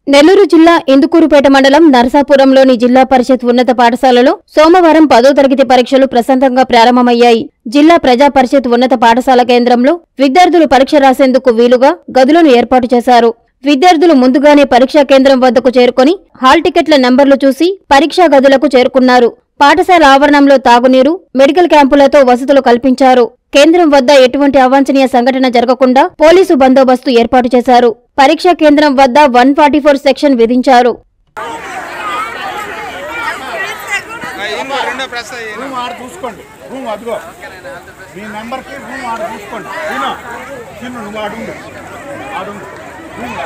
నెల్లూరు జిల్లా ఇందుకూరుపేట మండలం నరసాపురంలోని జిల్లా పరిషత్ ఉన్నత పాఠశాలలో సోమవారం పదో తరగతి పరీక్షలు ప్రశాంతంగా ప్రారంభమయ్యాయి జిల్లా ప్రజా పరిషత్ ఉన్నత పాఠశాల కేంద్రంలో విద్యార్థులు పరీక్ష రాసేందుకు వీలుగా గదులను ఏర్పాటు చేశారు విద్యార్థులు ముందుగానే పరీక్షా కేంద్రం వద్దకు చేరుకొని హాల్ టికెట్ల నంబర్లు చూసి పరీక్షా గదులకు చేరుకున్నారు పాఠశాల ఆవరణంలో తాగునీరు మెడికల్ క్యాంపులతో వసతులు కల్పించారు కేంద్రం వద్ద ఎటువంటి అవాంఛనీయ సంఘటన జరగకుండా పోలీసు బందోబస్తు ఏర్పాటు చేశారు పరీక్షా కేంద్రం వద్ద వన్ ఫార్టీ ఫోర్ సెక్షన్ విధించారు ఇంకో రెండో ప్రెస్ అయ్యి రూమ్ ఆడ చూసుకోండి రూమ్ అదిగో మీ నెంబర్కి రూమ్ ఆడ చూసుకోండి తిను తిను నువ్వు ఆడుండు ఆడుండు రూమ్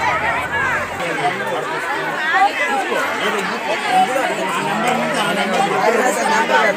చూసుకో ఏదో చూసుకో. ఆ నెంబర్ నుంచి ఆ నెంబర్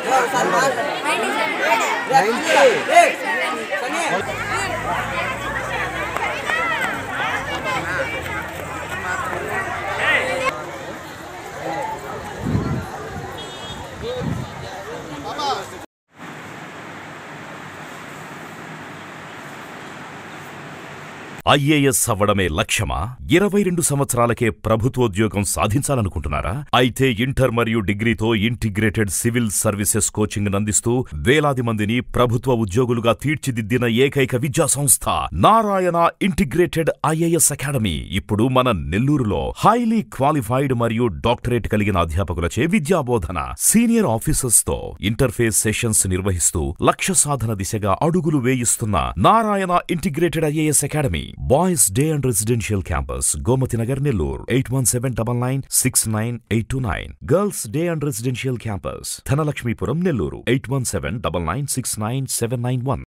ఐఏఎస్ అవ్వడమే లక్ష్యమా ఇరవై రెండు సంవత్సరాలకే ప్రభుత్వోద్యోగం సాధించాలనుకుంటున్నారా అయితే ఇంటర్ మరియు డిగ్రీతో ఇంటిగ్రేటెడ్ సివిల్ సర్వీసెస్ కోచింగ్ అందిస్తూ వేలాది మందిని ప్రభుత్వ ఉద్యోగులుగా తీర్చిదిద్దిన ఏకైక విద్యా సంస్థ నారాయణ ఇంటిగ్రేటెడ్ ఐఏఎస్ అకాడమీ ఇప్పుడు మన నెల్లూరులో హైలీ క్వాలిఫైడ్ మరియు డాక్టరేట్ కలిగిన అధ్యాపకులచే విద్యాబోధన సీనియర్ ఆఫీసర్స్ తో ఇంటర్ఫేస్ సెషన్స్ నిర్వహిస్తూ లక్ష్య సాధన దిశగా అడుగులు వేయిస్తున్న Narayana integrated IAS academy boys day and residential campus Gomathi Nagar Nellore eight one seven double nine six nine eight two nine girls day and residential campus Dhanalakshmipuram Nellore eight one seven double nine six nine seven nine one